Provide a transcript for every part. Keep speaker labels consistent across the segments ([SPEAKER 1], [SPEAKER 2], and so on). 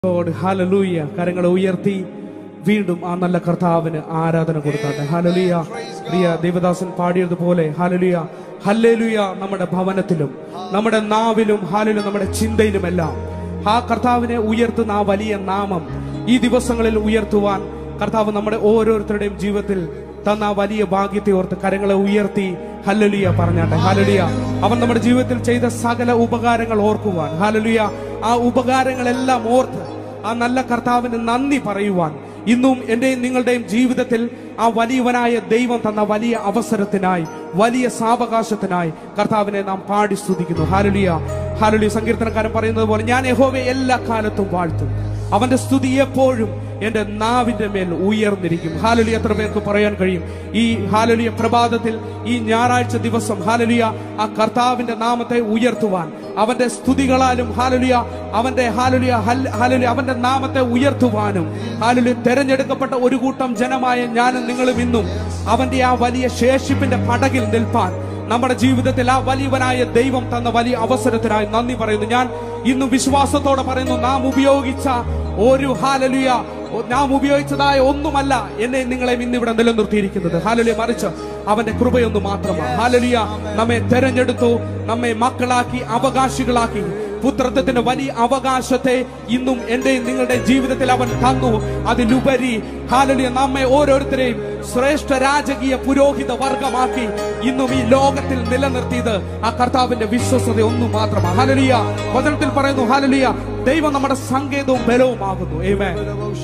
[SPEAKER 1] Lord hallelujah കരങ്ങളെ ഉയർത്തി വീണ്ടും ആ നല്ല കർത്താവിന് ആരാധന കൊടുത്താട്ടെ ഹല്ലേലൂയ പ്രിയ ദേവദാസൻ പാടിയതുപോലെ ഹല്ലേലൂയ ഹല്ലേലൂയ നമ്മുടെ ഭവനത്തിലും നമ്മുടെ നാവിലും ഹാലിലും നമ്മുടെ ചിന്തയിലുമെല്ലാം ആ കർത്താവിനെ ഉയർത്തുന്ന ആ വലിയ നാമം ഈ ദിവസങ്ങളിൽ ഉയർത്തുവാൻ കർത്താവ് നമ്മുടെ ഓരോരുത്തരുടെയും ജീവിതത്തിൽ തന്ന ആ വലിയ ഭാഗ്യത്തെ ഓർത്ത് കരങ്ങളെ ഉയർത്തി ഹല്ലലിയ പറഞ്ഞാട്ടെ ഹല്ലലിയ അവൻ നമ്മുടെ ജീവിതത്തിൽ ചെയ്ത സകല ഉപകാരങ്ങൾ ഓർക്കുവാൻ ഹല്ലലിയ ആ ഉപകാരങ്ങളെല്ലാം ഓർത്ത് ആ നല്ല കർത്താവിന് നന്ദി പറയുവാൻ ഇന്നും എന്റെയും നിങ്ങളുടെയും ജീവിതത്തിൽ ആ വലിയവനായ ദൈവം തന്ന വലിയ അവസരത്തിനായി വലിയ സാവകാശത്തിനായി കർത്താവിനെ നാം പാടി സ്തുതിക്കുന്നു ഹാലുലിയ ഹാലുലിയ സങ്കീർത്തനക്കാരൻ പറയുന്നത് പോലെ ഞാൻ യഹോവയെ എല്ലാ കാലത്തും വാഴ്ത്തും അവന്റെ സ്തുതി എപ്പോഴും എന്റെ നാവിന്റെ മേൽ ഉയർന്നിരിക്കും ഹാലലിയ എത്ര പേർക്ക് പറയാൻ കഴിയും ഈ ഹാലലിയ പ്രഭാതത്തിൽ ഈ ഞായറാഴ്ച ദിവസം ഹാലലിയ ആ കർത്താവിന്റെ നാമത്തെ ഉയർത്തുവാൻ അവന്റെ സ്തുതികളാലും ഹാലലിയ അവന്റെ ഹാലലിയ ഹാലലിയ അവന്റെ നാമത്തെ ഉയർത്തുവാനും ഹാലലിയ തെരഞ്ഞെടുക്കപ്പെട്ട ഒരു കൂട്ടം ജനമായ ഞാനും നിങ്ങളും ഇന്നും അവന്റെ ആ വലിയ ശേഷിപ്പിന്റെ പടകിൽ നിൽപ്പാൻ നമ്മുടെ ജീവിതത്തിൽ ആ വലിയവനായ ദൈവം തന്ന വലിയ അവസരത്തിനായി നന്ദി പറയുന്നു ഞാൻ ഇന്നും വിശ്വാസത്തോടെ പറയുന്നു നാം ഉപയോഗിച്ച ഒരു ഹാലലിയ നാം ഉപയോഗിച്ചതായ ഒന്നുമല്ല എന്നെ നിങ്ങളെ ഇന്നിവിടെ നിലനിർത്തിയിരിക്കുന്നത് ഹാലലിയ മറിച്ച് അവന്റെ കൃപയൊന്നു മാത്രമാണ് ഹാലലിയ നമ്മെ തെരഞ്ഞെടുത്തു നമ്മെ മക്കളാക്കി അവകാശികളാക്കി പുത്രത്വത്തിന്റെ വലിയ അവകാശത്തെ ഇന്നും എന്റെ നിങ്ങളുടെ ജീവിതത്തിൽ അവൻ തന്നു അതിലുപരി ഹാലലിയ നമ്മെ ഓരോരുത്തരെയും ശ്രേഷ്ഠ രാജകീയ പുരോഹിത വർഗമാക്കി ഇന്നും ഈ ലോകത്തിൽ നിലനിർത്തിയത് ആ കർത്താവിന്റെ വിശ്വസത ഒന്നു മാത്രമാണ് ഹാലലിയ വചനത്തിൽ പറയുന്നു ഹാലലിയ ദൈവം നമ്മുടെ സങ്കേതവും ബലവുമാകുന്നു ഏമേ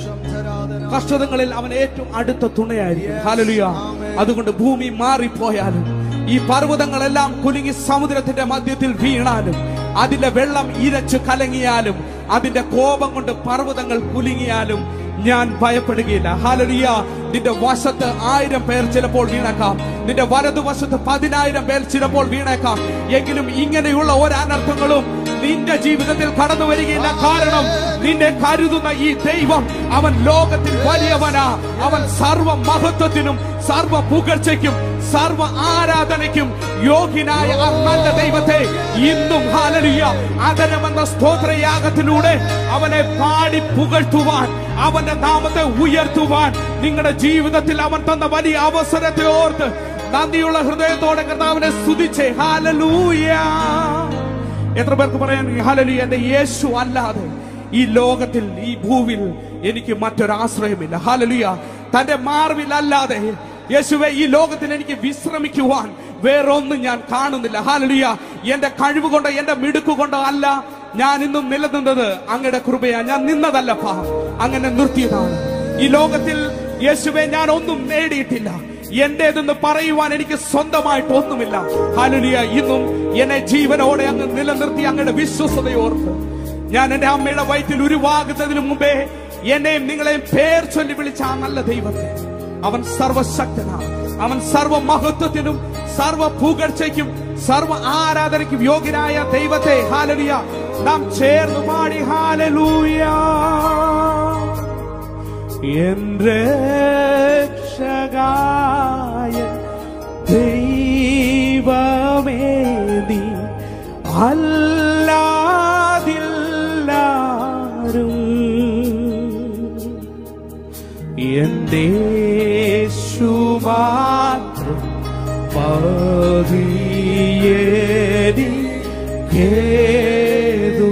[SPEAKER 1] കഷ്ടതകളിൽ അവൻ ഏറ്റവും അടുത്ത തുണയായിരിക്കും ഹാലലിയ അതുകൊണ്ട് ഭൂമി മാറിപ്പോയാലും ഈ പർവ്വതങ്ങളെല്ലാം കുലുങ്ങി സമുദ്രത്തിന്റെ മധ്യത്തിൽ വീണാലും അതിന്റെ വെള്ളം ഇരച്ചു കലങ്ങിയാലും അതിന്റെ കോപം കൊണ്ട് പർവ്വതങ്ങൾ കുലുങ്ങിയാലും ഞാൻ ഭയപ്പെടുകയില്ല ഹാലലിയ നിന്റെ വശത്ത് ആയിരം പേർ ചിലപ്പോൾ വീണേക്കാം നിന്റെ വലതുവശത്ത് പതിനായിരം പേർ ചിലപ്പോൾ വീണേക്കാം എങ്കിലും ഇങ്ങനെയുള്ള ഒരനർത്ഥങ്ങളും നിന്റെ ജീവിതത്തിൽ കടന്നു വരികയില്ല കാരണം നിന്നെ കരുതുന്ന ഈ ദൈവം അവൻ ലോകത്തിൽ വലിയവനാ അവൻ സർവ മഹത്വത്തിനും സർവ പുകഴ്ചയ്ക്കും സർവ ആരാധനയ്ക്കും യോഗ്യനായ ആ നല്ല ദൈവത്തെ ഇന്നും ഹാലലിയ അതരമെന്ന സ്തോത്രയാഗത്തിലൂടെ അവനെ പാടി പുകഴ്ത്തുവാൻ അവന്റെ നാമത്തെ ഉയർത്തുവാൻ നിങ്ങളുടെ ജീവിതത്തിൽ അവൻ തന്ന വലിയ അവസരത്തെ ഓർത്ത് നന്ദിയുള്ള ഹൃദയത്തോടെ കർത്താവിനെ സ്തുതിച്ചേ ഹാലലൂയ എത്ര പേർക്ക് പറയാൻ ഹാലലൂയ എന്റെ യേശു അല്ലാതെ ഈ ലോകത്തിൽ ഈ ഭൂവിൽ എനിക്ക് മറ്റൊരാശ്രയമില്ല ഹാലലിയ തന്റെ മാർവിൽ അല്ലാതെ യേശുവെ ഈ ലോകത്തിൽ എനിക്ക് വിശ്രമിക്കുവാൻ വേറൊന്നും ഞാൻ കാണുന്നില്ല ഹാലലിയ എന്റെ കഴിവ് കൊണ്ട് എന്റെ മിടുക്ക് കൊണ്ട് അല്ല ഞാൻ ഇന്നും നിലനിന്നത് അങ്ങയുടെ കൃപയാ ഞാൻ നിന്നതല്ലപ്പാ അങ്ങനെ നിർത്തിയതാണ് ഈ ലോകത്തിൽ യേശുവെ ഞാൻ ഒന്നും നേടിയിട്ടില്ല എന്റേതെന്ന് പറയുവാൻ എനിക്ക് സ്വന്തമായിട്ട് ഒന്നുമില്ല ഹാലുലിയ ഇന്നും എന്നെ ജീവനോടെ അങ്ങ് നിലനിർത്തി അങ്ങയുടെ വിശ്വസതയോർത്ത് ഞാൻ എന്റെ അമ്മയുടെ വയറ്റിൽ ഉരുവാകുന്നതിന് മുമ്പേ എന്നെയും നിങ്ങളെയും പേർ ചൊല്ലി വിളിച്ച ആ നല്ല ദൈവത്തെ അവൻ സർവശക്തനാണ് അവൻ സർവ മഹത്വത്തിനും സർവ പുകഴ്ചയ്ക്കും സർവ ആരാധനയ്ക്കും യോഗ്യനായ ദൈവത്തെ ഹാലലിയ നാം ചേർന്ന് പാടി ഹാലലൂയ എന്റെ രക്ഷകായ ദൈവമേ നീ അല്ലാതില്ലാരും എന്റെ യേശു മാത്രം മതിയേരി ഏതു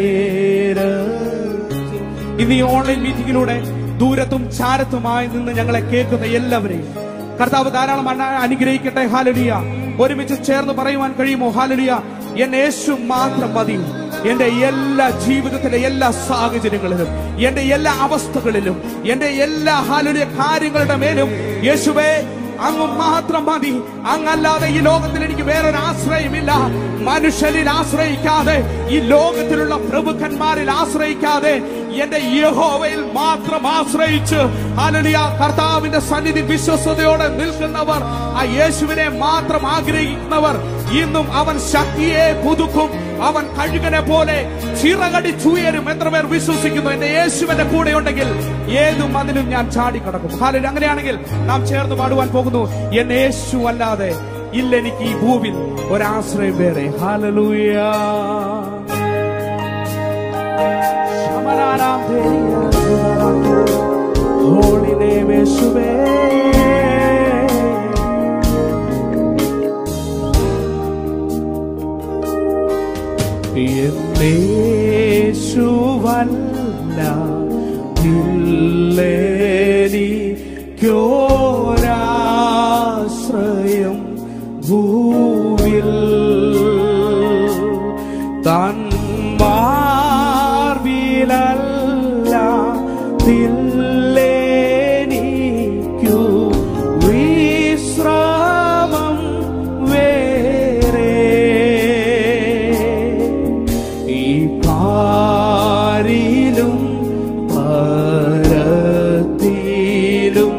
[SPEAKER 1] നേരത്തിൽ ഇന്ന് ഈ ഓൺലൈൻ മീറ്റിംഗിലൂടെ ദൂരത്തും ചാരത്തുമായി നിന്ന് ഞങ്ങളെ കേൾക്കുന്ന എല്ലാവരെയും കർത്താവ് ധാരാളം അന- അനുഗ്രഹിക്കട്ടെ ഹാലലിയ ഒരുമിച്ച് ചേർന്ന് പറയുവാൻ കഴിയുമോ ഹാലലിയ എന്നെ യേശു മാത്രം മതി എന്റെ എല്ലാ ജീവിതത്തിലെ എല്ലാ സാഹചര്യങ്ങളിലും എന്റെ എല്ലാ അവസ്ഥകളിലും എന്റെ എല്ലാ ഹാലുലിയ കാര്യങ്ങളുടെ മേലും യേശുവേ അങ്ങ് മാത്രം മതി അങ്ങല്ലാതെ ഈ ലോകത്തിൽ എനിക്ക് വേറൊരു ആശ്രയമില്ല മനുഷ്യരിൽ ആശ്രയിക്കാതെ ഈ ലോകത്തിലുള്ള പ്രഭുക്കന്മാരിൽ ആശ്രയിക്കാതെ എന്റെ യഹോവയിൽ മാത്രം ആശ്രയിച്ച് ഹല്ലേലൂയ കർത്താവിന്റെ സന്നിധി വിശ്വസതയോടെ നിൽക്കുന്നവർ ആ യേശുവിനെ മാത്രം ആഗ്രഹിക്കുന്നവർ ഇന്നും അവൻ ശക്തിയെ പുതുക്കും അവൻ കഴുകനെ പോലെ ചിറകടിച്ചുയരും എത്ര പേർ വിശ്വസിക്കുന്നു എന്റെ യേശുവിന്റെ കൂടെ ഉണ്ടെങ്കിൽ ഏതും അതിലും ഞാൻ ചാടിക്കടക്കും ഹാലലൂയ അങ്ങനെയാണെങ്കിൽ നാം ചേർന്ന് പാടുവാൻ പോകുന്നു എന്നെ യേശു അല്ലാതെ ഇല്ല എനിക്ക് ഈ ഭൂവിൽ ഒരാശ്രയം വേറെ ഹാലലൂയ ശമല Rivananam Deria, Holy name യേശുവേ എന്നേശുവല്ല ഇല്ലേനിക്കോരാശ്രയം ഭൂവിൽ തന്മാർവിലല്ല തില്ലേനിക്കു വിശ്രാമം വേറെ ഈ പാരിലും പരത്തിലും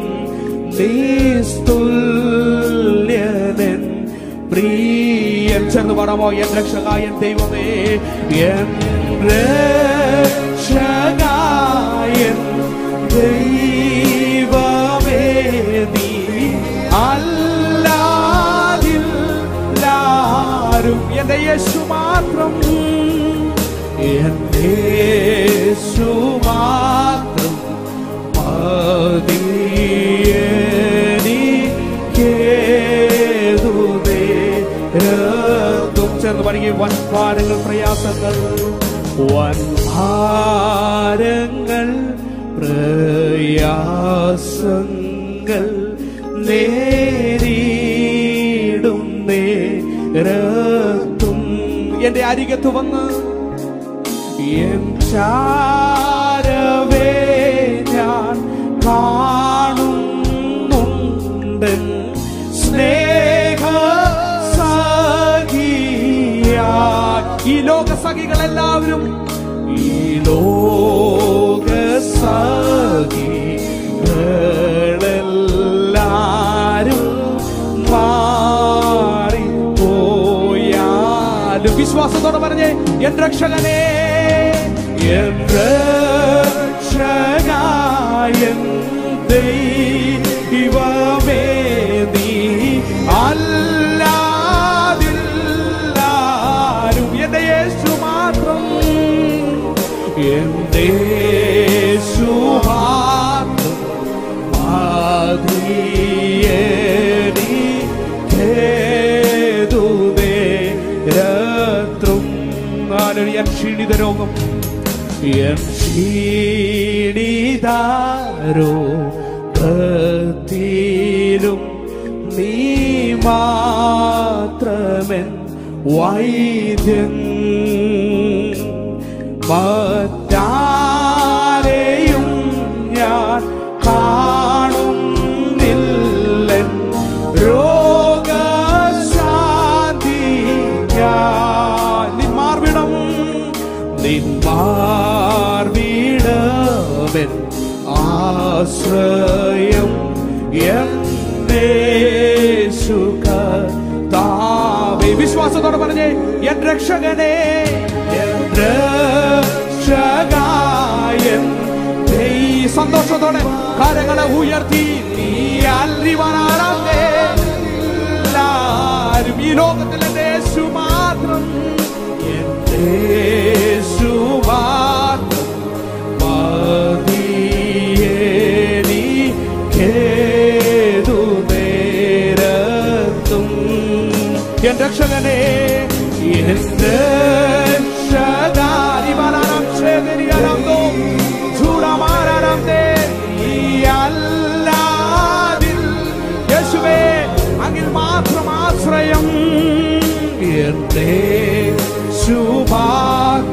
[SPEAKER 1] നിസ്തുല്യനൻ പ്രിയൻ ചെന്ന് പാടാമോ എൻ രക്ഷകായൻ ദൈവമേ എൻ രക്ഷകായൻ ദൈവമേ നീ അല്ലാതില്ലാരും എന്റെ യേശു മാത്രം എന്റെ യേശു മാത്രം മതിയേതും ചേർന്ന് പറയുക വൻഭാരങ്ങൾ പ്രയാസങ്ങൾ വൻഭാരങ്ങൾ പ്രയാസങ്ങൾ നേരിടും നേരത്തും എന്റെ അരികത്ത് വന്ന് എൻ ചാരവേ ഞാൻ കാണുന്നുണ്ട് സ്നേഹ സഖിയാ ഈ ലോക സഖികളെല്ലാവരും ഈ ലോക സഖികളെല്ലാരും മാറിപ്പോയാലും വിശ്വാസത്തോടെ പറഞ്ഞേ എൻ രക്ഷകനെ എൻ രക്ഷകായൻ ദൈവമേ നീ അല്ലാതില്ലാരും എന്റെ യേശു മാത്രം എന്റെ യേശു മാത്രം ും ക്ഷീണിത രോഗം എൻ ക്ഷീണിതാരോഗത്തിലും നീ മാത്രമൻ വൈദ്യൻ മറ്റാരെയും ഞാൻ കാണുന്നില്ലൻ രോഗശാന്തി ഞാൻ നിന്മാർവിടം നിന്മാർവിടവൻ ആശ്രയം എന്നേശുഖാവേ വിശ്വാസത്തോടെ പറഞ്ഞേ എൻ രക്ഷകനെ എൻ രക്ഷകായൻ ദൈ സന്തോഷത്തോടെ കരങ്ങളെ ഉയർത്തി നീ അല്ലിവനാരാമേ എല്ലാരും ഈ ലോകത്തിൽ എന്റെ യേശു മാത്രം എന്റെ യേശു മാത്രം മതിയേനിക്കേതു നേരത്തും എൻ രക്ഷകനെ എൻ രക്ഷകാരിവനാം ചേതരിയാലാം ചൂടമാരാം അല്ലാതിൽ യേശുവേ അങ്ങിൽ മാത്രം ആശ്രയം എന്റെ ശുഭാത്മ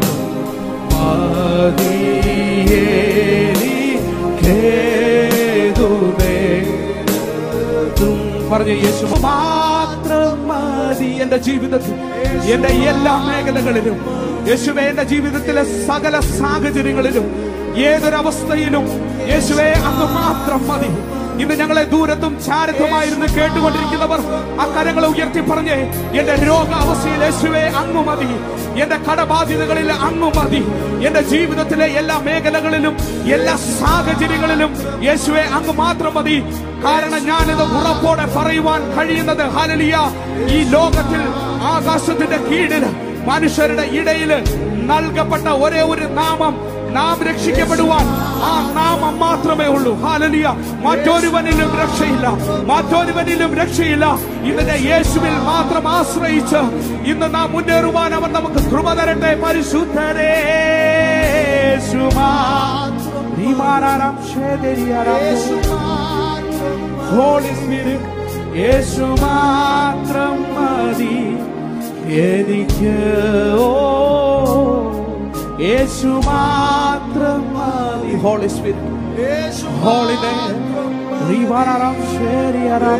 [SPEAKER 1] പറഞ്ഞ യേശു മാത്രം മതി എന്റെ ജീവിതത്തിൽ എന്റെ എല്ലാ മേഖലകളിലും യേശുവെ എന്റെ ജീവിതത്തിലെ സകല സാഹചര്യങ്ങളിലും ഏതൊരവസ്ഥയിലും യേശുവെ അങ്ങ് മാത്രം മതി ഇന്ന് ഞങ്ങളെ ദൂരത്തും ചാരത്തുമായിരുന്നു കേട്ടുകൊണ്ടിരിക്കുന്നവർ ആ കരങ്ങളെ ഉയർത്തി പറഞ്ഞേ എന്റെ രോഗാവസ്ഥയിൽ യേശുവെ അങ്ങു മതി എന്റെ കടബാധ്യതകളിൽ അങ്ങു മതി എന്റെ ജീവിതത്തിലെ എല്ലാ മേഖലകളിലും എല്ലാ സാഹചര്യങ്ങളിലും യേശുവെ അങ്ങ് മാത്രം മതി കാരണം ഞാനിത് ഉറപ്പോടെ പറയുവാൻ കഴിയുന്നത് ഹലലിയ ഈ ലോകത്തിൽ ആകാശത്തിന്റെ കീഴിൽ മനുഷ്യരുടെ ഇടയിൽ നൽകപ്പെട്ട ഒരേ ഒരു നാമം നാം രക്ഷിക്കപ്പെടുവാൻ ആ നാമം മാത്രമേ ഉള്ളൂ ഹാലലിയ മറ്റൊരുവനിലും രക്ഷയില്ല മറ്റൊരുവനിലും രക്ഷയില്ല ഇതിനെ യേശുവിൽ മാത്രം ആശ്രയിച്ച് ഇന്ന് നാം മുന്നേറുവാൻ അവൻ നമുക്ക് കൃപ തരട്ടെ പരിശുദ്ധരേ യേശുമാ നീമാനാരാം ശേദരിയാരാം ഹോളി സ്പിരിറ്റ് യേശു മാത്രം മതി എനിക്ക് ഓ യേശു മാത്രം മതി ഹോളി സ്പിരിറ്റ് ഹോളി റീവാറാം ശരിയാറാം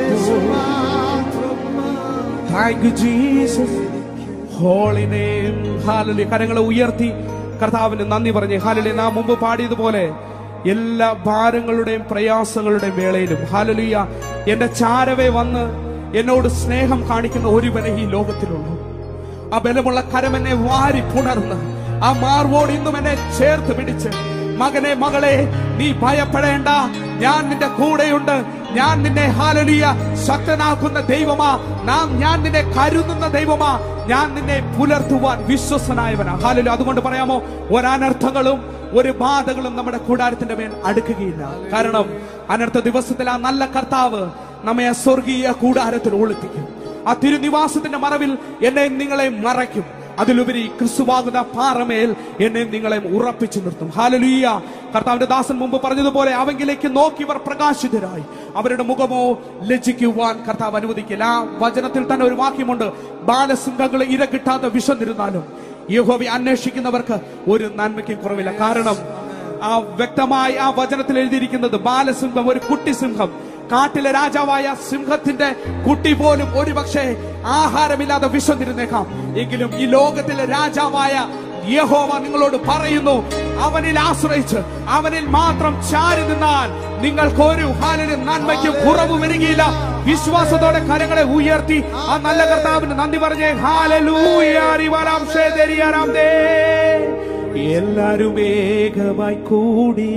[SPEAKER 1] thank you Jesus holy name ഹാലലി കരങ്ങളെ ഉയർത്തി കർത്താവിന് നന്ദി പറഞ്ഞ് ഹാലലി നാം മുമ്പ് പാടിയതുപോലെ എല്ലാ ഭാരങ്ങളുടെയും പ്രയാസങ്ങളുടെയും വേളയിലും ഹാലലിയ എന്റെ ചാരവെ വന്ന് എന്നോട് സ്നേഹം കാണിക്കുന്ന ഒരുവനെ ഈ ലോകത്തിലുള്ളൂ ആ ബലമുള്ള കരമെന്നെ വാരി പുണർന്ന് ആ മാർവോട് ഇന്നും എന്നെ ചേർത്ത് പിടിച്ച് മകനെ മകളെ നീ ഭയപ്പെടേണ്ട ഞാൻ നിന്റെ കൂടെയുണ്ട് ഞാൻ നിന്നെ ഹാലലിയ ശക്തനാക്കുന്ന ദൈവമാ നാം ഞാൻ നിന്നെ കരുതുന്ന ദൈവമാ ഞാൻ നിന്നെ പുലർത്തുവാൻ വിശ്വസനായവനാ ഹാലലു അതുകൊണ്ട് പറയാമോ ഒരനർത്ഥങ്ങളും ഒരു ബാധകളും നമ്മുടെ കൂടാരത്തിന്റെ മേൽ അടുക്കുകയില്ല കാരണം അനർത്ഥ ദിവസത്തിൽ ആ നല്ല കർത്താവ് നമ്മെ ആ സ്വർഗീയ കൂടാരത്തിൽ ഒളിപ്പിക്കും ആ തിരുനിവാസത്തിന്റെ മറവിൽ എന്നെ നിങ്ങളെ മറയ്ക്കും അതിലുപരി ക്രിസ്തുവാകുന്ന പാറമേൽ എന്നെ നിങ്ങളെ ഉറപ്പിച്ചു നിർത്തും ഹാലലൂയ കർത്താവിന്റെ ദാസൻ മുമ്പ് പറഞ്ഞതുപോലെ അവങ്കിലേക്ക് നോക്കിയവർ പ്രകാശിതരായി അവരുടെ മുഖമോ ലജ്ജിക്കുവാൻ കർത്താവ് അനുവദിക്കില്ല ആ വചനത്തിൽ തന്നെ ഒരു വാക്യമുണ്ട് ബാലസിംഹങ്ങളെ ഇര കിട്ടാതെ വിശന്നിരുന്നാലും യഹോവയെ അന്വേഷിക്കുന്നവർക്ക് ഒരു നന്മയ്ക്കും കുറവില്ല കാരണം ആ വ്യക്തമായി ആ വചനത്തിൽ എഴുതിയിരിക്കുന്നത് ബാലസിംഹം ഒരു കുട്ടി സിംഹം കാട്ടിലെ രാജാവായ സിംഹത്തിന്റെ കുട്ടി പോലും ഒരുപക്ഷെ ആഹാരമില്ലാതെ വിശന്നിരുന്നേക്കാം എങ്കിലും ഈ ലോകത്തിലെ രാജാവായ യഹോവ നിങ്ങളോട് പറയുന്നു അവനിൽ ആശ്രയിച്ച് അവനിൽ മാത്രം ചാരി നിന്നാൽ നിങ്ങൾക്ക് ഒരു ഹാലിന് നന്മയ്ക്കും കുറവ് വരികയില്ല വിശ്വാസത്തോടെ കരങ്ങളെ ഉയർത്തി ആ നല്ല കർത്താവിന് നന്ദി പറഞ്ഞേ ഹാലലൂയാരിവരാം ശേദരിയാരാം ദേ എല്ലാരും ഏകമായി കൂടി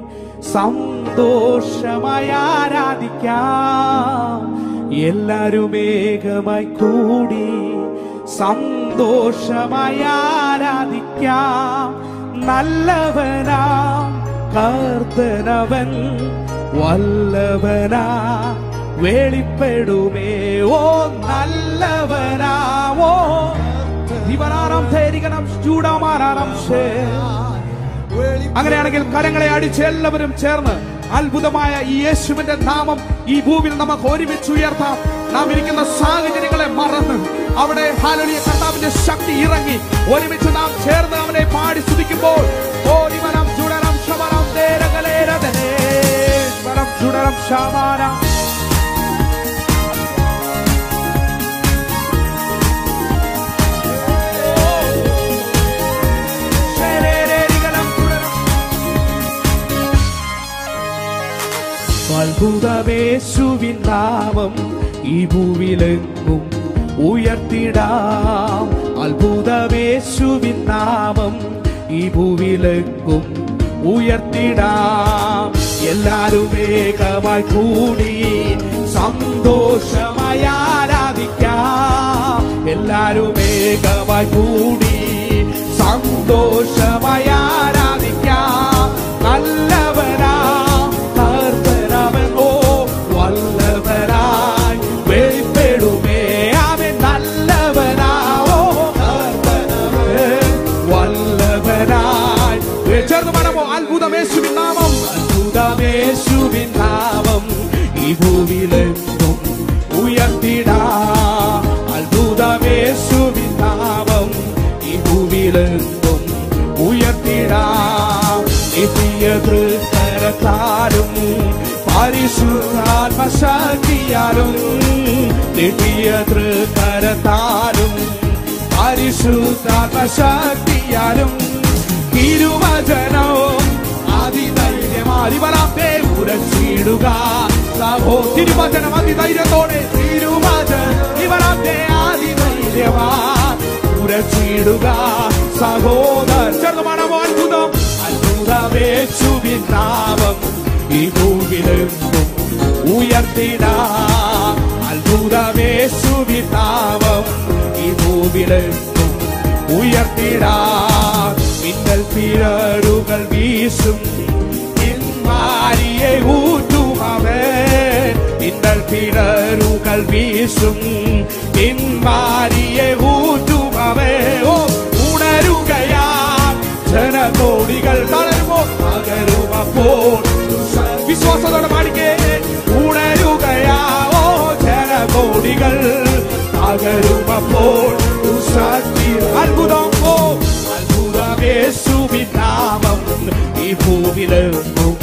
[SPEAKER 1] സന്തോഷമായി ആരാധിക്കാം എല്ലാരും ഏകമായി കൂടി സന്തോഷമായി ആരാധിക്കാം നല്ലവനാം കർത്തനവൻ വല്ലവനാ വെളിപ്പെടുമേ ഓ നല്ലവനാമോ ദിവനാറാം ധൈരികണം ചൂടാമാറാം ശേ അങ്ങനെയാണെങ്കിൽ കരങ്ങളെ അടിച്ച് എല്ലാവരും ചേർന്ന് അത്ഭുതമായ ഈ യേശുവിന്റെ നാമം ഈ ഭൂമിയിൽ നമുക്ക് ഒരുമിച്ച് ഉയർത്താം നാം ഇരിക്കുന്ന സാഹചര്യങ്ങളെ മറന്ന് അവിടെ ഹാലലിയ കർത്താവിന്റെ ശക്തി ഇറങ്ങി ഒരുമിച്ച് നാം ചേർന്ന് അവനെ പാടി സ്തുതിക്കുമ്പോൾ ഓടിമനം ചുടരം ശമനം ദേരകലേരതനേ വരം ചുടരം ശമാനം ശരേരേരികളം ചുടരം അത്ഭുതമേശുവിൻ നാമം ഈ ഭൂവിലെങ്ങും ഉയർത്തിടാം അത്ഭുതമേശുവിൻ നാമം ഈ ഭൂവിലെങ്ങും ഉയർത്തിടാം എല്ലാരും ഏകമായി കൂടി സന്തോഷമായി ആരാധിക്കാം എല്ലാരും ഏകമായി കൂടി സന്തോഷമായി ആരാധിക്കാം നല്ലവനാ കർത്തനവൻ ഓ വല്ലവനായി വെളിപ്പെടുമേ അവൻ നല്ലവനാ ഓ കർത്തനവൻ വല്ലവനായി ചേർന്ന് പാടാമോ അത്ഭുതമേശുവിൻ നാമം അത്ഭുതമേശുവിൻ നാമം ഈ ഭൂമിയിലെങ്ങും ഉയർത്തിടാ അത്ഭുതമേശുവിൻ നാമം ഈ ഭൂമിയിലെങ്ങും ഉയർത്തിടാ നിത്യ തൃക്കരത്താലും പരിശുദ്ധാത്മശക്തിയാലും നിത്യ തൃക്കരത്താലും പരിശുദ്ധാത്മശക്തിയാലും തിരുവചനവും അതിധൈര്യമാരിവരാത്തെ ഉരച്ചിടുക സഹോ തിരുവചനം അതിധൈര്യത്തോടെ തിരുവചനം ഇവരാത്തെ അതിധൈര്യമാ ഉരച്ചിടുക സഹോദര ചേർന്ന് പാടാമോ അത്ഭുതം അത്ഭുതമേശുവിൻ നാമം ഈ ഭൂമിയിലെങ്ങും ഉയർത്തിടാ അത്ഭുതമേശുവിൻ നാമം ഈ ഭൂമിയിലെങ്ങും ഉയർത്തിടാ ഇന്നൽ പിഴറുകൾ വീശും ഇന്മാരിയെ ഊറ്റുമവൻ ഇന്നൽ പിഴറുകൾ വീശും ഇന്മാരിയെ ഊറ്റുമവേ ഓ ഉണരുകയാ ജനകോടികൾ തളരുമോ പകരുമപ്പോൾ വിശ്വാസത്തോടെ പാടിക്കേ ഉണരുകയാ ഓ ജനകോടികൾ പകരുമപ്പോൾ ശക്തി അത്ഭുതം ഓ അത്ഭുതമേശുവിൻ നാമം ഈ ഭൂമിയിലെങ്ങും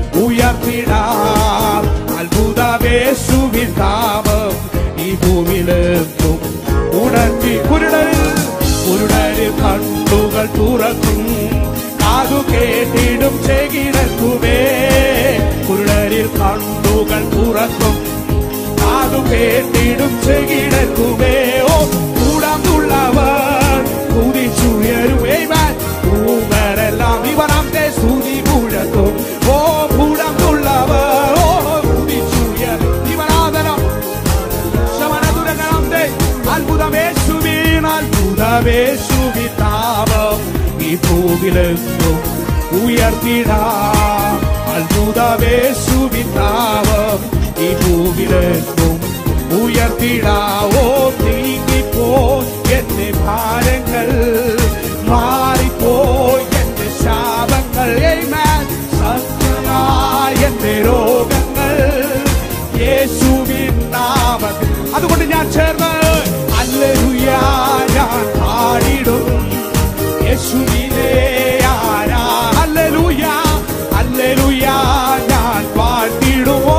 [SPEAKER 1] ഉയർത്തിടാം അത്ഭുതമേശുവിൻ നാമം ഈ ഭൂമിയിലെങ്ങും ഉണർത്തി കുരുടരിൽ കുരുടരിൽ കണ്ണുകൾ തുറക്കും കാതു കേട്ടിടും ചെകിടക്കുമേ കുരുടരിൽ കണ്ണുകൾ തുറക്കും കാതു കേട്ടിടും ചെകിടക്കുമേ ഓ കൂടമുള്ളവർ കുതിച്ചുയരുമേ ൂവരെല്ലാം ഇവനാമത്തെ സ്തുതി മുഴക്കും ഓ കൂടമുള്ളവർ ഓ കുതിച്ചുയർ ഇവനാദനം ശമനതുരങ്ങാമത്തെ അത്ഭുതമേശുവീൻ അത്ഭുതമേശുവി താപം ഈ ഭൂവിലെങ്ങും ഉയർത്തിടാം അത്ഭുതമേശുവി താപം ഈ ഭൂവിലെങ്ങും ഉയർത്തിടാവോ നീങ്ങിപ്പോ എന്റെ ഭാരങ്ങൾ മാറിപ്പോയി എന്റെ ശാപങ്ങൾ Amen. സത്യമായ എന്റെ രോഗങ്ങൾ യേശുവിൻ നാമത്തിൽ അതുകൊണ്ട് ഞാൻ ചേർന്ന് അല്ലരുയാ ഞാൻ പാടിടും യേശുവിനെ ആരാ അല്ലലുയാ അല്ലലുയാ ഞാൻ പാടിടുമോ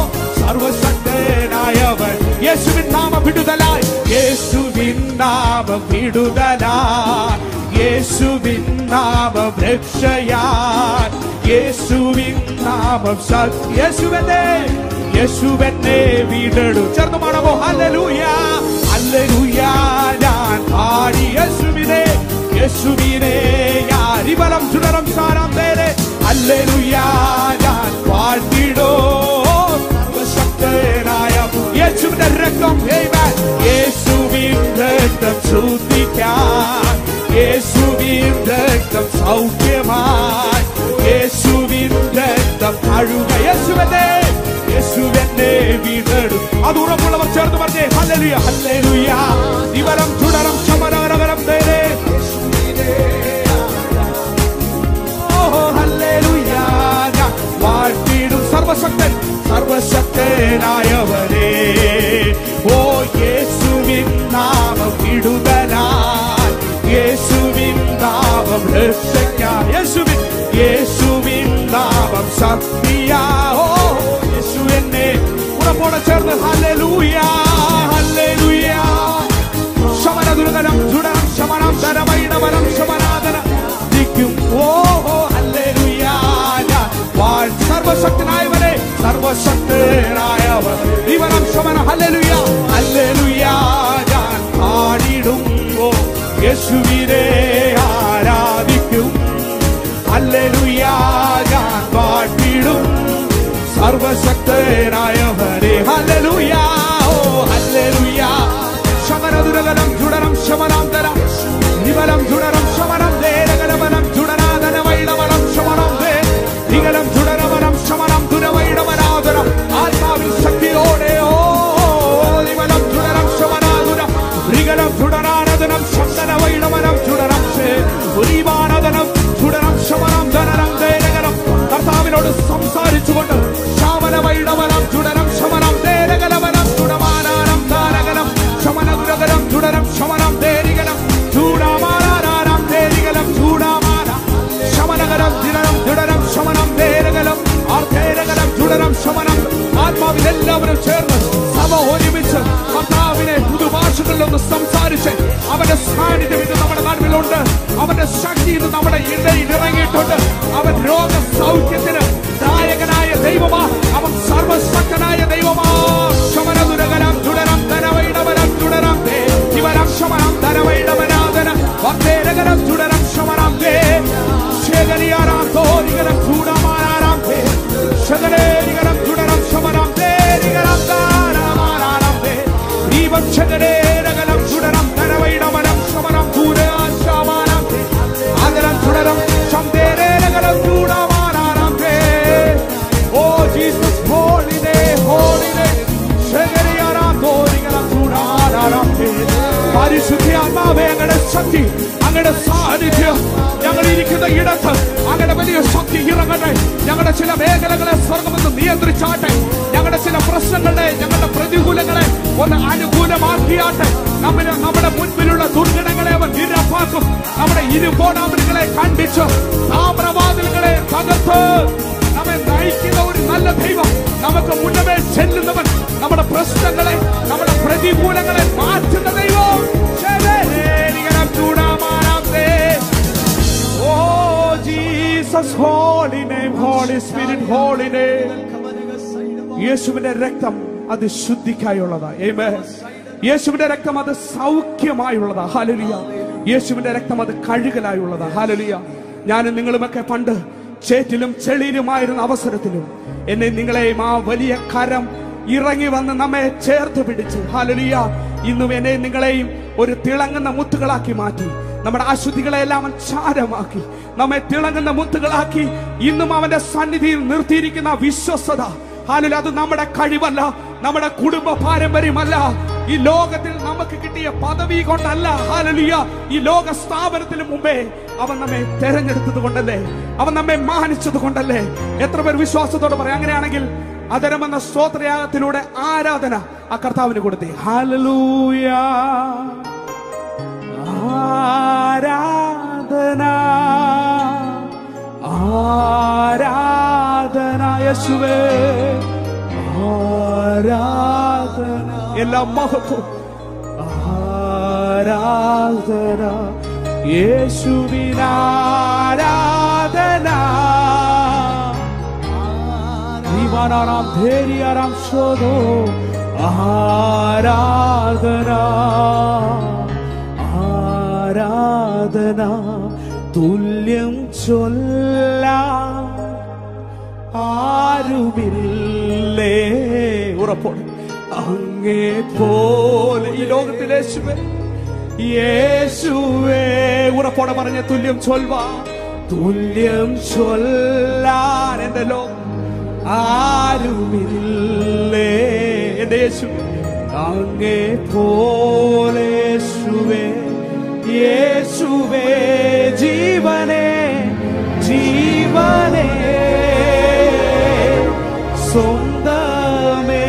[SPEAKER 1] സർവശക്തനായവൻ യേശുവിൻ നാമ വിടുതലായി യേശുവിൻ നാമ വിടുതലായി യേശുവിൻ നാമം രക്ഷയാൻ യേശുവിൻ നാമം സത്യ യേശുവനെ യേശുവനെ വീടെടു ചേർന്ന് പാടമോ ഹല്ലേലൂയ ഹല്ലേലൂയ ഞാൻ പാടി യേശുവിനെ യേശുവിനെ യാരിബലം ചുടരം സാരം നേരെ ഹല്ലേലൂയ ഞാൻ പാടിടോ സർവശക്തനായ യേശുവിന്റെ രക്തം Amen. യേശുവിൻ രക്തം ശുദ്ധിക്കാൻ യേശുവിൻ രക്തം സൗഖ്യമായി യേശുവിൻ രക്തം കഴുക യേശുവന്റെ യേശുവന്റെ വീടെടും അത് ഉറപ്പുള്ളവർ ചേർന്ന് പറഞ്ഞേ ഹല്ലേലൂയ ഹല്ലേലൂയ ദിവരം തുടരം ശമനകരം നേരെ ഓഹോ ഹല്ലേലൂയ ഞാൻ വാഴ്ത്തിടും സർവശക്തൻ സർവശക്തനായവനെ ഓ യേശുവിൻ നാമം വിടുതലാൽ യേശുവിൻ നാമം രക്ഷയ്ക്കാൻ യേശുവിൻ യേശുവിൻ നാമം ശക്തിയാ ഓ യേശു എന്നെ ഉറപ്പോടെ ചേർന്ന് ഹല്ലേലൂയ ഹല്ലേലൂയ ശമന ദുർഗനം ചുടനം ശമനം ധനമൈടവനം ശമനാദന ദിക്കും ഓഹോ ഹല്ലേലൂയ ഞാൻ വാഴ് സർവശക്തനായവനെ സർവശക്തനായവൻ ഇവനം ശമന ഹല്ലേലൂയ ഹല്ലേലൂയ ഞാൻ പാടിടുമ്പോ യേശുവിനെ ആരാധിക്കും ഹല്ലേലൂയ ഞാൻ പാടിടും സർവശക്തനായവനെ ഹല്ലേലൂയ ഓ ഹല്ലേലൂയ ശമനദുരകലം ചുടരം ശമനാന്തര നിവലം ചുടരം ശമനം ദേരകലമനം ചുടനാദന വൈടവനം ശമനം ദേ നികലം ചുടരവനം ശമനം ദുരവൈടവനാദനം ആത്മാവിൽ ശക്തിയോടെ ഓ നിവലം ചുടരം ശമനാദുരം ഋഗലം ചുടനാനദനം ശബ്ദന വൈടവനം ചുടരം ശേ ഉരീവാനദനം ചുടരം ശമനം ധനനം ദേരകലം കർത്താവിനോട് സംസാരിച്ചുകൊണ്ട് ശാമന വൈടവനം ചുടരം ശമനം ദേരകലവനം ചുടമാനാനം ദാനകലം ശമനദുരകലം ചുടരം ശമനം ദേരികലം ചൂടാമാനാനാം ദേരികലം ചൂടാമാന ശമനകലം ദിനം ചുടരം ശമനം ദേരകലം ആർത്തേരകലം ചുടരം ശമനം ആത്മാവിൽ എല്ലാവരും ചേർന്ന് സഭ ഒരുമിച്ച് കർത്താവിനെ പുതുഭാഷകളിലൊന്ന് സംസാരിച്ച് അവന്റെ സാന്നിധ്യം ഇന്ന് നമ്മുടെ നടുവിലുണ്ട് അവന്റെ ശക്തി ഇന്ന് നമ്മുടെ ഇടയിൽ ഇറങ്ങിയിട്ടുണ്ട് അവൻ രോഗ സൗഖ്യത്തിന് ദായകനായ ദൈവമാ അവൻ സർവശക്തനായ ദൈവമാ ശമനദുരകലം തുടരം ധനവൈടവനം തുടരം ദേ ഇവരം ശമനം ധനവൈടവനാദന വക്തേരകലം തുടരം ശമനം ദേ ശേഖരിയാറാം തോരികലം ചൂടമാനാറാം ദേ ശകലേരികലം തുടരം ശമനം ദേരികലം ദാനമാനാറാം ദേ ദീപം ശകലേരകലം തുടരം ധനവൈടവനം ശമനം ദൂരാശാമാനം ദേ ആദരം തുടരം ശക്തി അങ്ങയുടെ സാന്നിധ്യം ഞങ്ങൾ ഇരിക്കുന്ന ഇടത്ത് അങ്ങയുടെ വലിയ ശക്തി ഇറങ്ങട്ടെ ഞങ്ങളുടെ ചില മേഖലകളെ സ്വർഗമെന്ന് നിയന്ത്രിച്ചാട്ടെ ഞങ്ങളുടെ ചില പ്രശ്നങ്ങളെ ഞങ്ങളുടെ പ്രതികൂലങ്ങളെ ഒന്ന് അനുകൂലമാക്കിയാട്ടെ നമ്മുടെ നമ്മുടെ മുൻപിലുള്ള ദുർഘടങ്ങളെ അവൻ നിരപ്പാക്കും നമ്മുടെ ഇരുപോടാമലുകളെ കണ്ടിച്ച് താമ്രവാതിലുകളെ തകർത്ത് നമ്മെ നയിക്കുന്ന ഒരു നല്ല ദൈവം നമുക്ക് മുന്നമേ ചെല്ലുന്നവൻ നമ്മുടെ പ്രശ്നങ്ങളെ നമ്മുടെ പ്രതികൂലങ്ങളെ മാറ്റുന്ന ദൈവം ശരേരികരം ചൂടാമാനാത്തേ Oh, Jesus, holy name, Holy Spirit, holy name. യേശുവിന്റെ രക്തം അത് ശുദ്ധിക്കായുള്ളതാ Amen. യേശുവിന്റെ രക്തം അത് സൗഖ്യമായുള്ളതാ ഹാലലിയ യേശുവിന്റെ രക്തം അത് കഴുകലായുള്ളതാ ഹാലലിയ ഞാനും നിങ്ങളുമൊക്കെ പണ്ട് ചേറ്റിലും ചെളിയിലുമായിരുന്ന അവസരത്തിലും എന്നെ നിങ്ങളെയും ആ വലിയ കരം ഇറങ്ങി വന്ന് നമ്മെ ചേർത്ത് പിടിച്ച് ഹാലലിയ ഇന്നും എന്നെ നിങ്ങളെയും ഒരു തിളങ്ങുന്ന മുത്തുകളാക്കി മാറ്റി നമ്മുടെ അശുദ്ധികളെല്ലാം അവൻ ചാരമാക്കി നമ്മെ തിളങ്ങുന്ന മുത്തുകളാക്കി ഇന്നും അവന്റെ സന്നിധിയിൽ നിർത്തിയിരിക്കുന്ന വിശ്വസ്തത ഹാലിൽ അത് നമ്മുടെ കഴിവല്ല നമ്മുടെ കുടുംബ പാരമ്പര്യമല്ല ഈ ലോകത്തിൽ നമുക്ക് കിട്ടിയ പദവി കൊണ്ടല്ല ഹാലലിയ ഈ ലോക സ്ഥാപനത്തിന് മുമ്പേ അവൻ നമ്മെ തെരഞ്ഞെടുത്തത് കൊണ്ടല്ലേ അവൻ നമ്മെ മാനിച്ചത് കൊണ്ടല്ലേ എത്ര പേർ വിശ്വാസത്തോടെ പറയാം അങ്ങനെയാണെങ്കിൽ അതരമെന്ന സ്തോത്രയാഗത്തിലൂടെ ആരാധന ആ കർത്താവിന് കൊടുത്തേ ഹാലലൂയ ആരാധന ആരാധന യേശുവേ ആരാധന എല്ലാ മഹത്വം ആരാധന യേശുവിനാരാധന ദീവാനാറാം ധേരിയാറാം ശോധോ ആരാധന ആരാധന തുല്യം ചൊല്ല ആരുമില്ലേ ഉറപ്പോടെ അങ്ങേ പോലെ ഈ ലോകത്തിലെ യേശുവേ യേശുവേ ഉറപ്പോടെ പറഞ്ഞ തുല്യം ചൊൽവാ തുല്യം ചൊല്ലാൻ എന്റെ ലോകം ആരുമില്ലേ എന്റെ യേശു അങ്ങേ പോലെ യേശുവേ യേശുവേ ജീവനെ ജീവനെ സ്വന്തമേ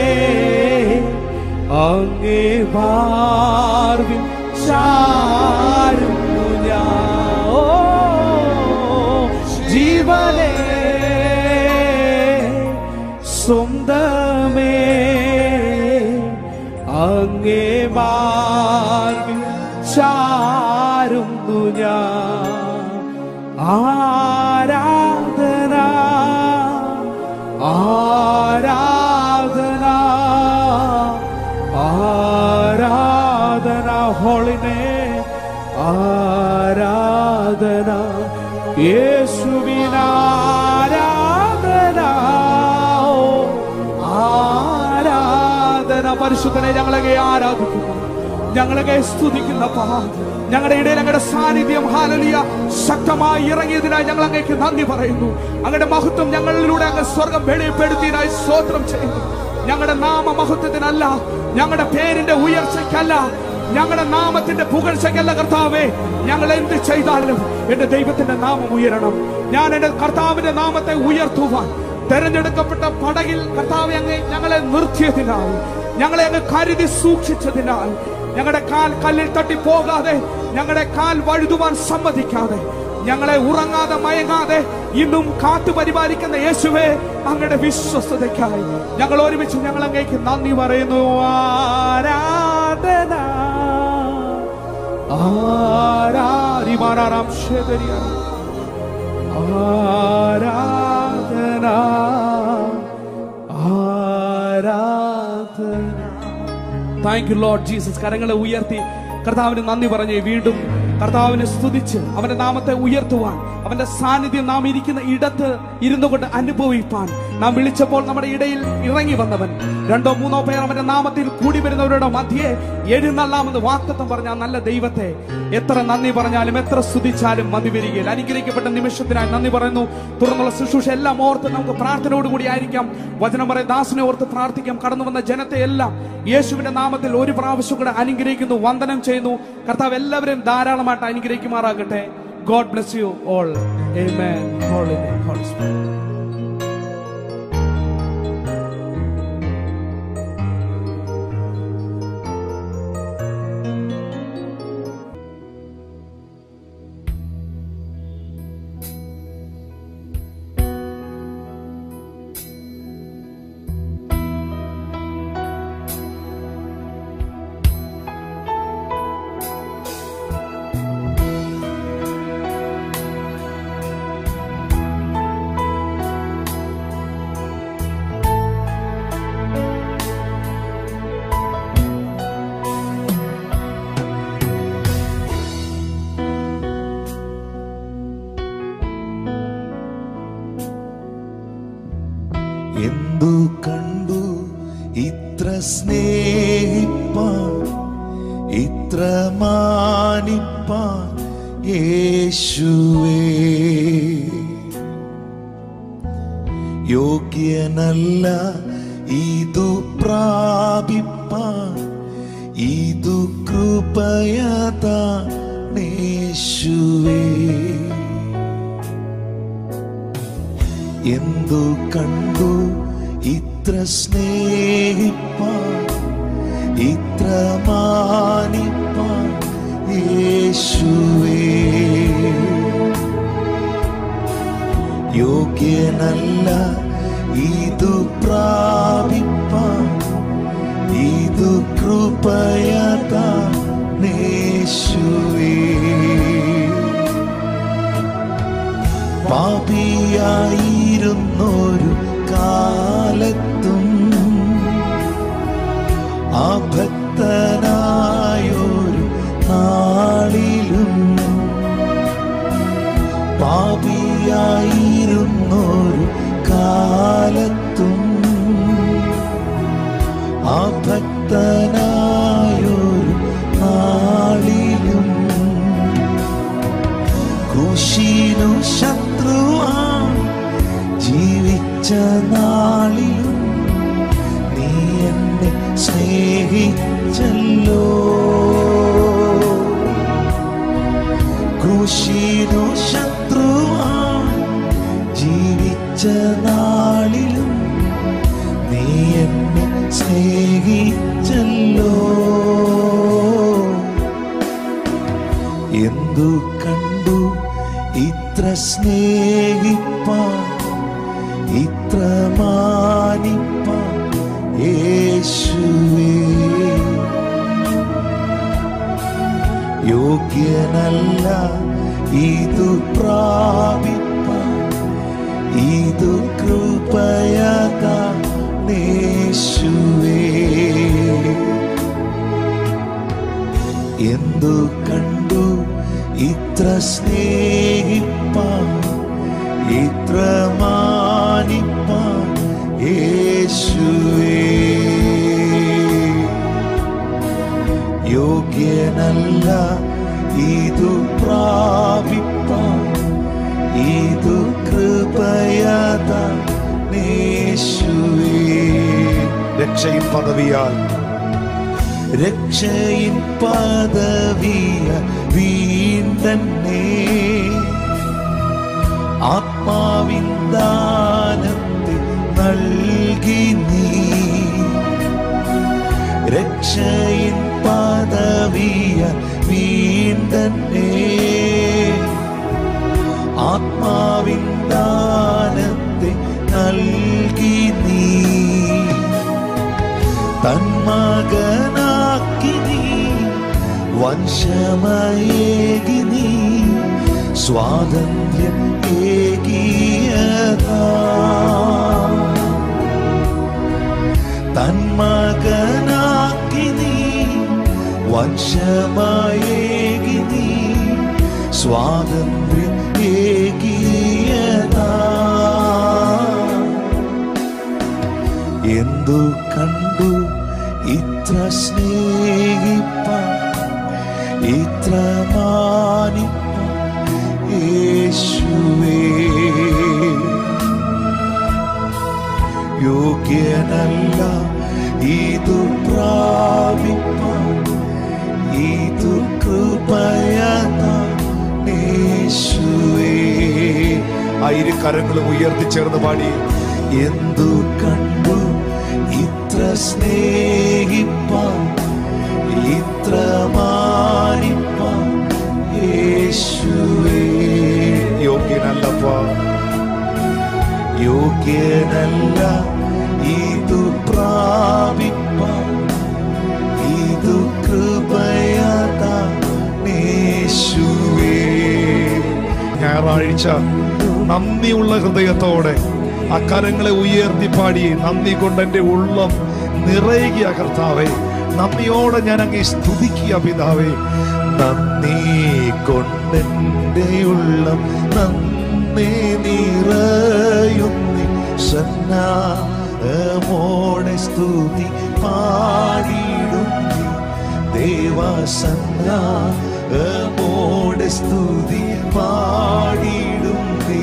[SPEAKER 1] അങ്ങേ മാർവിൽ ചാരുന്നു ഞാൻ ഓ, ജീവനെ സ്വന്തമേ അങ്ങേ മാർവിൽ ചാരുന്നു ഞാൻ ആരാധന ആരാധന ആരാധന ഹോളിനെ ആരാധന യേശുവിനാരാധന ഓ, ആരാധന പരിശുദ്ധനെ ഞങ്ങളെ ആരാധിക്കുന്നു ഞങ്ങളെ സ്തുതിക്കുന്ന പാ ഞങ്ങളുടെ ഇടയിൽ ഞങ്ങളുടെ സാന്നിധ്യം ഹാലലിയ ശക്തമായി ഇറങ്ങിയതിനായി ഞങ്ങൾ അങ്ങേക്ക് നന്ദി പറയുന്നു അങ്ങയുടെ മഹത്വം ഞങ്ങളിലൂടെ അങ്ങ് സ്വർഗം വെളിപ്പെടുത്തിയതിനായി സ്തോത്രം ചെയ്യുന്നു ഞങ്ങളുടെ നാമ മഹത്വത്തിനല്ല ഞങ്ങളുടെ പേരിന്റെ ഉയർച്ചയ്ക്കല്ല ഞങ്ങളുടെ നാമത്തിന്റെ പുകഴ്ചയ്ക്കല്ല കർത്താവേ ഞങ്ങൾ എന്ത് ചെയ്താലും എന്റെ ദൈവത്തിന്റെ നാമം ഉയരണം ഞാൻ എന്റെ കർത്താവിന്റെ നാമത്തെ ഉയർത്തുവാൻ തെരഞ്ഞെടുക്കപ്പെട്ട പടകിൽ കർത്താവ് അങ്ങ് ഞങ്ങളെ നിർത്തിയതിനാൽ ഞങ്ങളെ അങ്ങ് കരുതി സൂക്ഷിച്ചതിനാൽ ഞങ്ങളുടെ കാൽ കല്ലിൽ തട്ടി പോകാതെ ഞങ്ങളുടെ കാൽ വഴുതുവാൻ സമ്മതിക്കാതെ ഞങ്ങളെ ഉറങ്ങാതെ മയങ്ങാതെ ഇന്നും കാത്തു പരിപാലിക്കുന്ന യേശുവേ അങ്ങയുടെ വിശ്വസ്തതയ്ക്കായി ഞങ്ങൾ ഒരുമിച്ച് ഞങ്ങൾ അങ്ങേക്ക് നന്ദി പറയുന്നു ആരാധന ആരാരിമാരാം ശേതരിയ ആരാധന ആരാധന താങ്ക് യു ലോർഡ് ജീസസ് കരങ്ങളെ ഉയർത്തി കർത്താവിന് നന്ദി പറഞ്ഞ് വീണ്ടും കർത്താവിനെ സ്തുതിച്ച് അവന്റെ നാമത്തെ ഉയർത്തുവാൻ അവന്റെ സാന്നിധ്യം നാം ഇരിക്കുന്ന ഇടത്ത് ഇരുന്നു കൊണ്ട് അനുഭവിപ്പാൻ നാം വിളിച്ചപ്പോൾ നമ്മുടെ ഇടയിൽ ഇറങ്ങി വന്നവൻ രണ്ടോ മൂന്നോ പേർ അവന്റെ നാമത്തിൽ കൂടി വരുന്നവരുടെ മധ്യേ എഴുന്നള്ളാമെന്ന് വാക്തത്വം പറഞ്ഞ ആ നല്ല ദൈവത്തെ എത്ര നന്ദി പറഞ്ഞാലും എത്ര സ്തുതിച്ചാലും മതി വരികയില്ല അനുഗ്രഹിക്കപ്പെട്ട നിമിഷത്തിനായി നന്ദി പറയുന്നു തുടർന്നുള്ള ശുശ്രൂഷ എല്ലാം ഓർത്ത് നമുക്ക് പ്രാർത്ഥനയോടുകൂടി ആയിരിക്കാം വചനം പറയ ദാസനെ ഓർത്ത് പ്രാർത്ഥിക്കാം കടന്നു വന്ന ജനത്തെ എല്ലാം യേശുവിന്റെ നാമത്തിൽ ഒരു പ്രാവശ്യം കൂടെ അനുഗ്രഹിക്കുന്നു വന്ദനം ചെയ്യുന്നു കർത്താവ് എല്ലാവരെയും ധാരാളമായിട്ട് അനുഗ്രഹിക്കുമാറാകട്ടെ God bless you all Amen. Holy name, Holy Spirit.
[SPEAKER 2] എന്തു കണ്ടു ഇത്ര സ്നേഹിപ്പാൻ ഇത്ര മാനിപ്പാൻ യേശുവേ യോഗ്യനല്ല ഇതു പ്രാപിപ്പാൻ ഇതു കൃപയതാണേശുവേ എന്തു കണ്ടു ഇത്ര സ്നേഹിപ്പാൻ ഇത്ര മാനിപ്പാൻ യേശുവേ യോഗ്യനല്ല ഇതു പ്രാപിപ്പാൻ ഇതു കൃപയതാണേശുവേ പാപിയായിരുന്നൊരു കാലത്തും അഭക്തനായൊരു നാളിലും പാപിയായിരുന്നൊരു കാലത്തും അഭക്തനായൊരു നാളിലും ക്രൂശിനു ശത്രുവായി ജീവിച്ച നാളിലും നീ എന്നെ സ്നേഹിച്ചല്ലോ ക്രൂശിനു ശത്രുവായി ജീവിച്ച നാളിലും നീ എന്നെ സ്നേഹിച്ചല്ലോ എന്തു കണ്ടു ഇത്ര സ്നേഹിപ്പാൻ ഇത്ര മാനിപ്പാൻ യേശുവേ യോഗ്യനല്ല ഇതു പ്രാപിപ്പാൻ ഇതു കൃപയതാണേശുവേ എന്തു കണ്ടു ഇത്ര സ്നേഹിപ്പാൻ ഇത്ര മാനിപ്പാൻ യേശുവേ യോഗ്യനല്ല ഇതു പ്രാപിപ്പാൻ ഇതു കൃപയതാണേശുവേ രക്ഷയും പദവിയാൽ രക്ഷയിൻ പദവിയ വീണ്ടന്നെ ആത്മാവിൻ ദാനത്തെ നൽകി നീ രക്ഷയിൻ പദവിയ വീണ്ടന്നെ ആത്മാവിൻ ദാനത്തെ നൽകി നീ തന്മകനാക്കി നീ വംശമയേകി നീ സ്വാതന്ത്ര്യം ഏകിയതാ തന്മകനാക്കി നീ വംശമയേകി നീ സ്വാതന്ത്ര്യം ഏകി എന്തു കണ്ടു ഇത്ര സ്നേഹിപ്പാൻ ഇത്ര മാനിപ്പാൻ യേശുവേ യോഗ്യനല്ല ഇതു പ്രാപിപ്പാൻ ഇതു കൃപയതേശുവേ ആയിരം കരങ്ങളും ഉയർത്തിച്ചേർന്ന് പാടി എന്തു കണ്ടു ഇത്ര സ്നേഹിപ്പാൻ ഇത്ര മാനിപ്പാൻ യേശുവേ യോഗ്യനല്ലപ്പാ യോഗ്യനല്ല ഇതു പ്രാപിപ്പാൻ ഇതു കൃപയതേശുവേ ഞായറാഴ്ച നന്ദിയുള്ള ഹൃദയത്തോടെ അക്കരങ്ങളെ ഉയർത്തി പാടി നന്ദി കൊണ്ട് എൻ്റെ ഉള്ളം നിറയുക കർത്താവേ നന്ദിയോടെ ഞാൻ അങ്ങേ സ്തുതിക്കുക പിതാവേ നന്ദി കൊണ്ടെൻ്റെ ഉള്ളം നന്ദി നിറയുന്നി സന്നാമോടെ സ്തുതി പാടിടുന്നി ദേവസന്നാമോടെ സ്തുതി പാടിടുന്നേ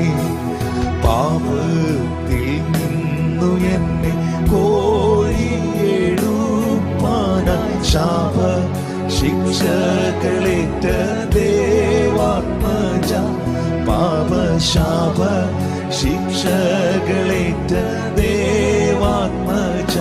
[SPEAKER 2] പാപത്തിൽ നിന്നു എന്നെ കോഴിയെടുപ്പാന ശാപ ശിക്ഷകളേറ്റ ദേവാത്മജ പാപശാപ ശിക്ഷകളേറ്റ ദേവാത്മജ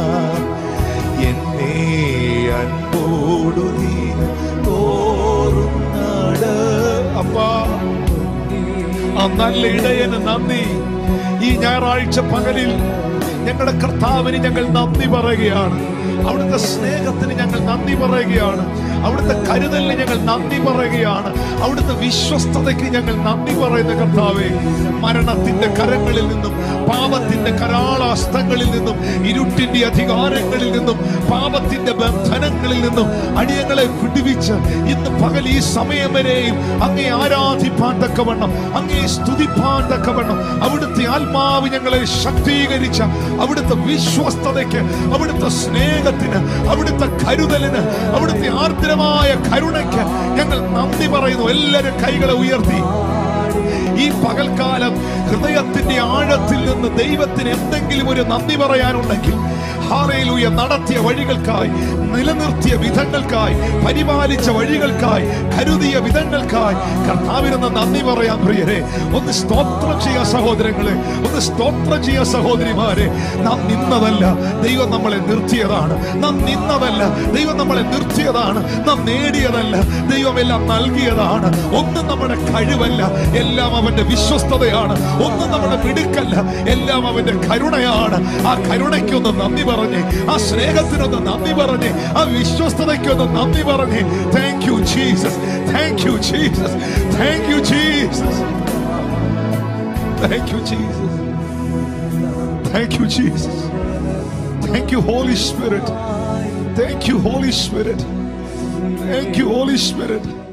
[SPEAKER 2] എന്നെ അൻപോടു നീന തോറുന്നാട് അപ്പാ ആ നല്ല ഇടയന് നന്ദി ഈ ഞായറാഴ്ച പകലിൽ ഞങ്ങളുടെ കർത്താവിന് ഞങ്ങൾ നന്ദി പറയുകയാണ് അവിടുത്തെ സ്നേഹത്തിന് ഞങ്ങൾ നന്ദി പറയുകയാണ് അവിടുത്തെ കരുതലിന് ഞങ്ങൾ നന്ദി പറയുകയാണ് അവിടുത്തെ വിശ്വസ്തതയ്ക്ക് ഞങ്ങൾ നന്ദി പറയുന്ന കർത്താവെ മരണത്തിന്റെ കരങ്ങളിൽ നിന്നും പാപത്തിന്റെ കരാളാസ്തങ്ങളിൽ നിന്നും ഇരുട്ടിന്റെ അധികാരങ്ങളിൽ നിന്നും പാപത്തിന്റെ ബന്ധനങ്ങളിൽ നിന്നും അടിയങ്ങളെ വിടുവിച്ച് ഇന്ന് പകൽ ഈ സമയം വരെയും അങ്ങേ ആരാധിപ്പാൻ തക്കവണ്ണം അങ്ങേ സ്തുതിപ്പാൻ തക്കവണ്ണം അവിടുത്തെ ആത്മാവ് ഞങ്ങളെ ശക്തീകരിച്ച അവിടുത്തെ വിശ്വസ്തതയ്ക്ക് അവിടുത്തെ സ്നേഹത്തിന് അവിടുത്തെ കരുതലിന് അവിടുത്തെ ആർദ്രമായ കരുണയ്ക്ക് ഞങ്ങൾ നന്ദി പറയുന്നു എല്ലാവരും കൈകളെ ഉയർത്തി ഈ പകൽക്കാലം ഹൃദയത്തിന്റെ ആഴത്തിൽ നിന്ന് ദൈവത്തിന് എന്തെങ്കിലും ഒരു നന്ദി പറയാനുണ്ടെങ്കിൽ ഹാറയിലൂയ നടത്തിയ വഴികൾക്കായി നിലനിർത്തിയ വിധങ്ങൾക്കായി പരിപാലിച്ച വഴികൾക്കായി കരുതിയ വിധങ്ങൾക്കായി കർത്താവിനെന്ന് നന്ദി പറയാൻ പ്രിയരെ ഒന്ന് സ്തോത്രം ചെയ്യാ സഹോദരങ്ങളെ ഒന്ന് സ്തോത്രം ചെയ്യാ സഹോദരിമാരെ നാം നിന്നതല്ല ദൈവം നമ്മളെ നിർത്തിയതാണ് നാം നിന്നതല്ല ദൈവം നമ്മളെ നിർത്തിയതാണ് നാം നേടിയതല്ല ദൈവം എല്ലാം നൽകിയതാണ് ഒന്നും നമ്മുടെ കഴിവല്ല എല്ലാം അവന്റെ വിശ്വസ്തതയാണ് ഒന്നും നമ്മുടെ മിടുക്കല്ല എല്ലാം അവന്റെ കരുണയാണ് ആ കരുണയ്ക്കൊന്ന് നന്ദി പറഞ്ഞ് ആ സ്നേഹത്തിനൊന്ന് നന്ദി പറഞ്ഞ് ആ വിശ്വസ്തതയ്ക്കൊന്ന് നന്ദി പറഞ്ഞ് thank you Jesus thank you Jesus thank you Jesus thank you Jesus thank you Jesus thank you holy spirit thank you holy spirit thank you holy spirit